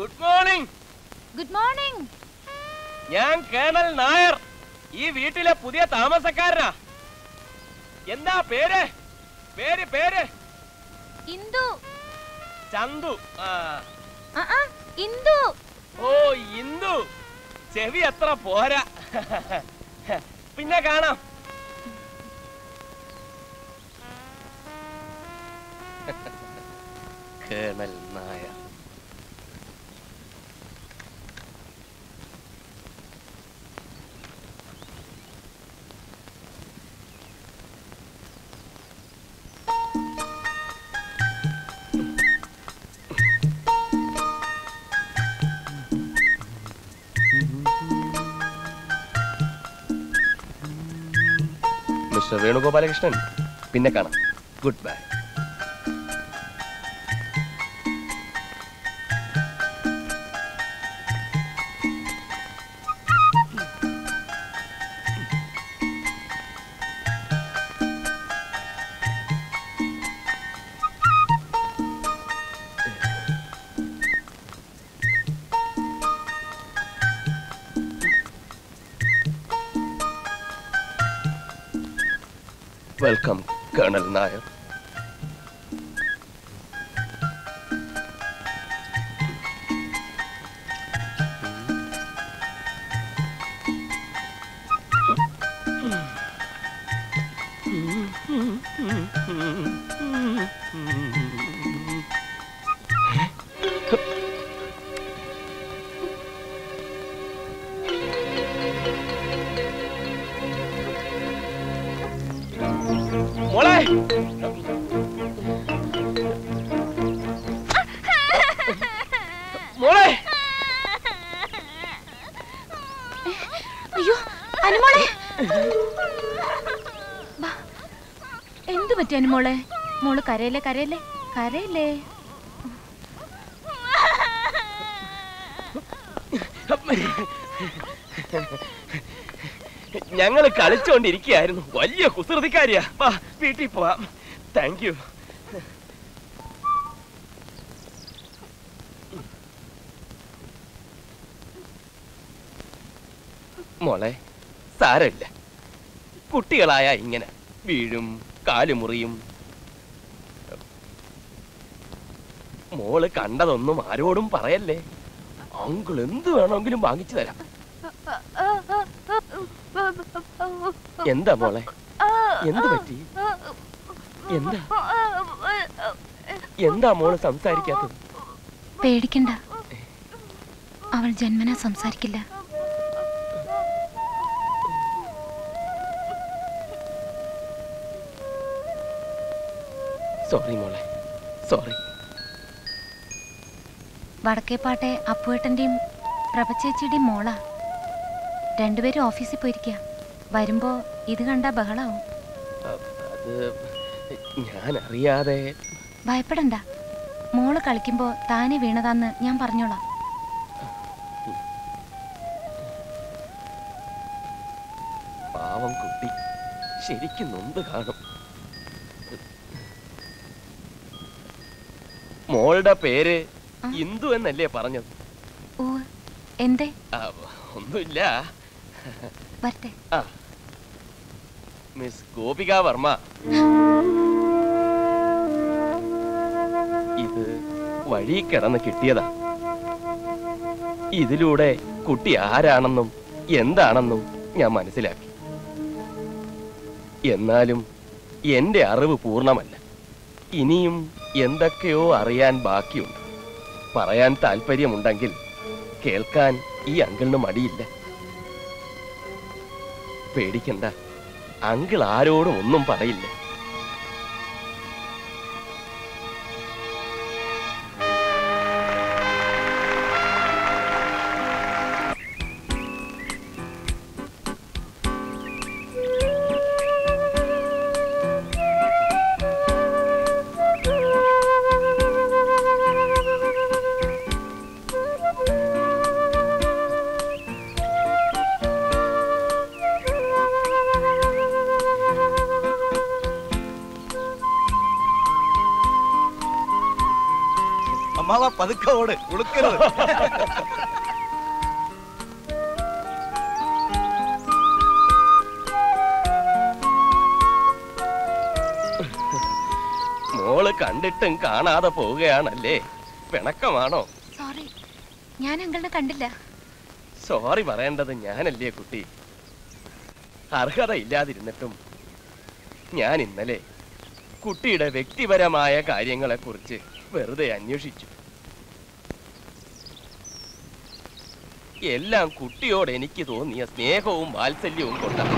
Good morning good morning ഞാൻ colonel Nair ഈ വീട്ടിലെ പുതിയ താമസക്കാരനാ എന്താ പേര് പേര് പേര് ഇന്ദു ചന്തു ആ ആ ആ, ഇന്ദു ഓ ഇന്ദു ചെവി അത്ര പോരാ പിന്നെ കാണാം കേണൽ നായർ മിസ്റ്റർ വേണുഗോപാലകൃഷ്ണൻ പിന്നെ കാണാം goodbye welcome colonel Nair മോളെ മോളെ അയ്യോ അനുമോളെ ബാ. എന്തു പറ്റി അനുമോളെ മോള് കരയല്ലേ കരയല്ലേ കരയല്ലേ ഞങ്ങൾ കളിച്ചോണ്ടിരിക്കുകയായിരുന്നു വലിയ കുസൃതിക്കാരിയാ വാ വീട്ടിൽ പോവാം താങ്ക് യു മോളെ സാരമില്ല കുട്ടികളായ ഇങ്ങനെ വീഴും കാലുമുറിയും മോള് കണ്ടതൊന്നും ആരോടും പറയല്ലേ അങ്കിൾ എന്ത് വേണമെങ്കിലും വാങ്ങിച്ചു തരാം എന്താ മോളെ എന്ത് പറ്റി എന്താ എന്താ മോള് സംസാരിക്കാത്തത് പേടിക്കണ്ട അവൾ ജന്മന സംസാരിക്കില്ല സോറി മോളെ സോറി വടക്കേപ്പാട്ടെ അപ്പുവേട്ടന്റെയും പ്രഭച്ചേച്ചിയുടെയും മോളാ രണ്ടുപേരും ഓഫീസിൽ പോയിരിക്കുക വരുമ്പോ ഇത് കണ്ട ബഹളാവും അത് ഞാൻ അറിയാതെ ഭയപ്പെടണ്ട മോള് കളിക്കുമ്പോ താനെ വീണതാന്ന് ഞാൻ പറഞ്ഞോളാം പാവം കുട്ടി ശരിക്കും നൊന്ത് കാണും മോളുടെ പേര് ആ. ഇന്ദു എന്നല്ലേ പറഞ്ഞത് ഓ എന്തേ ആ, ഒന്നുമില്ല വരട്ടെ ആ മിസ് ഗോപിക വർമ്മ ഇത് വഴി കിടന്ന് കിട്ടിയതാ ഇതിലൂടെ കുട്ടി ആരാണെന്നും എന്താണെന്നും ഞാൻ മനസ്സിലാക്കി എന്നാലും എന്റെ അറിവ് പൂർണ്ണമല്ല ഇനിയും എന്തൊക്കെയോ അറിയാൻ ബാക്കിയുണ്ട് പറയാൻ താല്പര്യമുണ്ടെങ്കിൽ കേൾക്കാൻ ഈ അങ്കിളിന് മടിയില്ല പേടിക്കണ്ട അങ്കിൾ ആരോടും ഒന്നും പറയില്ല അമ്മാവ പതുക്കെ ഓട് ഉളുക്കരുത് മോള് കണ്ടിട്ടും കാണാതെ പോവുകയാണല്ലേ പിണക്കമാണോ സോറി ഞാൻ അങ്കിളിനെ കണ്ടില്ല സോറി പറയേണ്ടത് ഞാനല്ലേ കുട്ടി അർഹത ഇല്ലാതിരുന്നിട്ടും ഞാൻ ഇന്നലെ കുട്ടിയുടെ വ്യക്തിപരമായ കാര്യങ്ങളെക്കുറിച്ച് വെറുതെ അന്വേഷിച്ചു എല്ലാം കുട്ടിയോട് എനിക്ക് തോന്നിയ സ്നേഹവും വാത്സല്യവും കൊണ്ടാണ്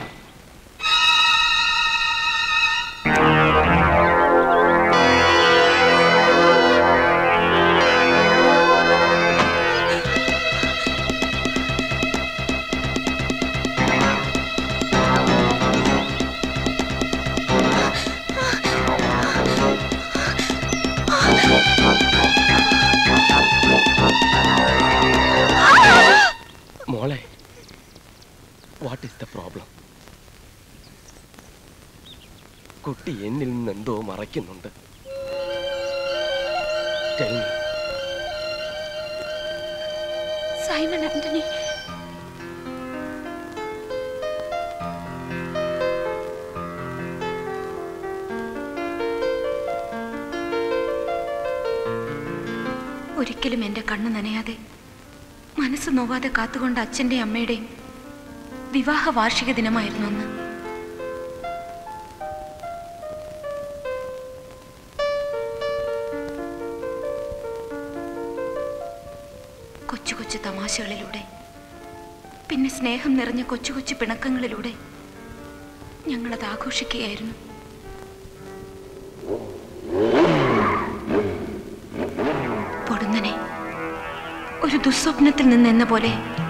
മോളെ വാട്ട് ഈസ് ദ പ്രോബ്ലം കുട്ടി എന്നിൽ നിന്ന് എന്തോ മറയ്ക്കുന്നുണ്ട് Tell me. സൈമൺ ആന്റണി ഒരിക്കലും എന്റെ കണ്ണു നനയാതെ മനസ്സ് നോവാതെ കാത്തുകൊണ്ട് അച്ഛന്റെയും അമ്മയുടെയും വിവാഹ വാർഷിക ദിനമായിരുന്നു അന്ന് കൊച്ചു കൊച്ചു തമാശകളിലൂടെ പിന്നെ സ്നേഹം നിറഞ്ഞ കൊച്ചു കൊച്ചു പിണക്കങ്ങളിലൂടെ ഞങ്ങളത് ആഘോഷിക്കുകയായിരുന്നു പൊടുന്നനെ ഒരു ദുസ്വപ്നത്തിൽ നിന്ന് എന്ന പോലെ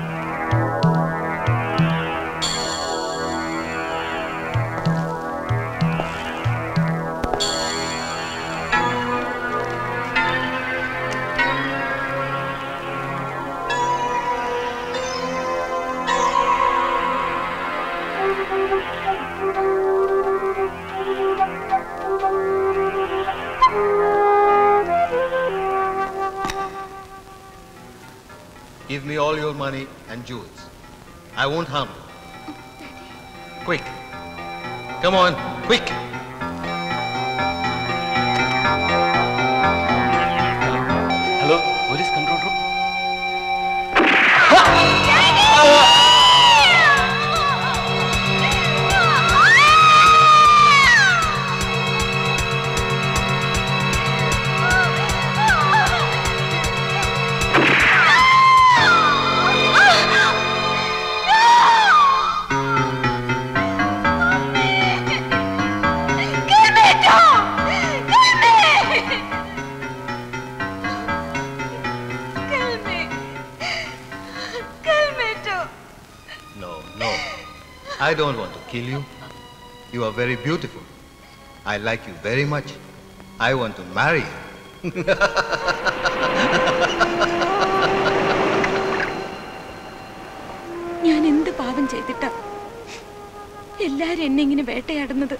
Give me all your money and jewels. I won't harm you. Quick. Come on, quick. Hello police control room No, no. I don't want to kill you. You are very beautiful. I like you very much. I want to marry you. ഞാൻ എന്ത് പാപം ചെയ്തിട്ടാ എല്ലാരും എന്നെ ഇങ്ങനെ വേട്ടയാടുന്നത്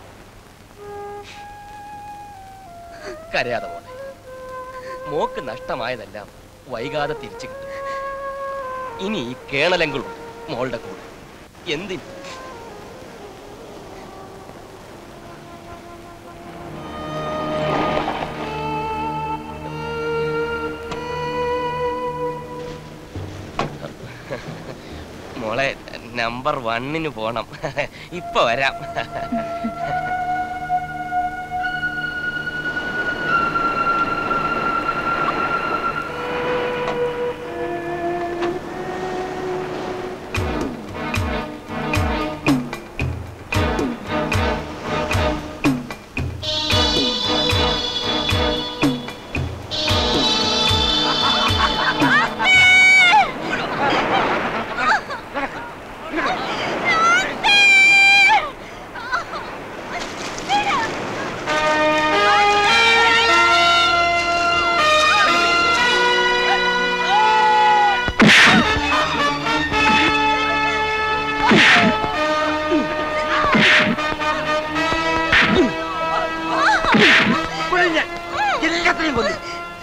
കരയാതെ മോളെ mock നഷ്ടമായതെല്ലാം വൈകാതെ തിരിച്ചു കിട്ടും ഇനി ഈ കേണലെങ്കിലും മോളുടെ കൂടെ എന്തിന് മോളെ നമ്പർ വണ്ണിന് പോണം ഇപ്പൊ വരാം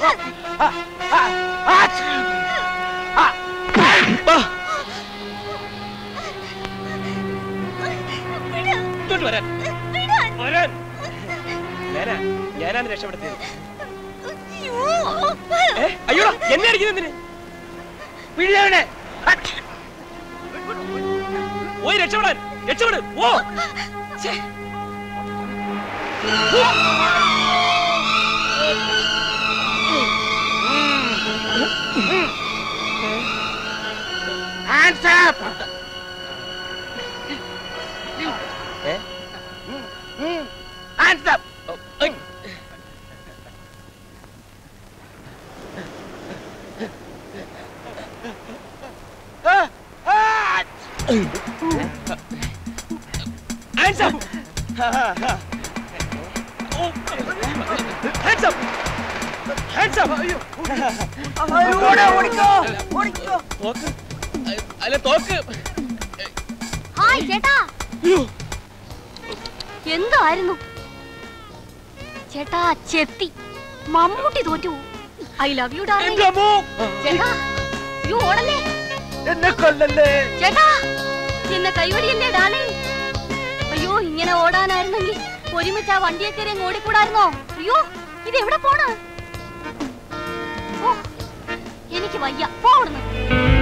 വാ. ഇങ്ങോട്ട് വരാൻ വരാൻ ഞാനാ ഞാനാണ് രക്ഷപ്പെടുത്തിയത് ഏ, അയ്യോടാ എന്നെ അടിക്കുന്നതിന് പിഴിയവനെ പോയി രക്ഷപ്പെടാൻ രക്ഷപ്പെട് ഓ ഛേ. ഏ? ഓ, ഐ. Hands up! Oh. Hands up! Hands up! തോക്ക് അല്ല തോക്ക് ഹായ് ചേട്ടാ എന്തായിരുന്നു ചേട്ടാ ചെത്തി മമ്മൂട്ടി തോറ്റു ഐ ലവ് യു ഡാർലിംഗ് എന്റെ അമ്മോ ചേട്ടാ യു ഓടല്ലേ എന്നെ കൊല്ലല്ലേ ചേട്ടാ എന്നെ കൈവടിയല്ലേ ഡാർലിംഗ് അയ്യോ ഇങ്ങനെ ഓടാനായിരുന്നെങ്കിൽ ഒരുമിച്ച് ആ വണ്ടിയെ കയറി അങ്ങ് ഓടിക്കൂടായിരുന്നോ അയ്യോ ഇത് എവിടെ പോണ് ഓ എനിക്ക് വയ്യ പോടുന്നു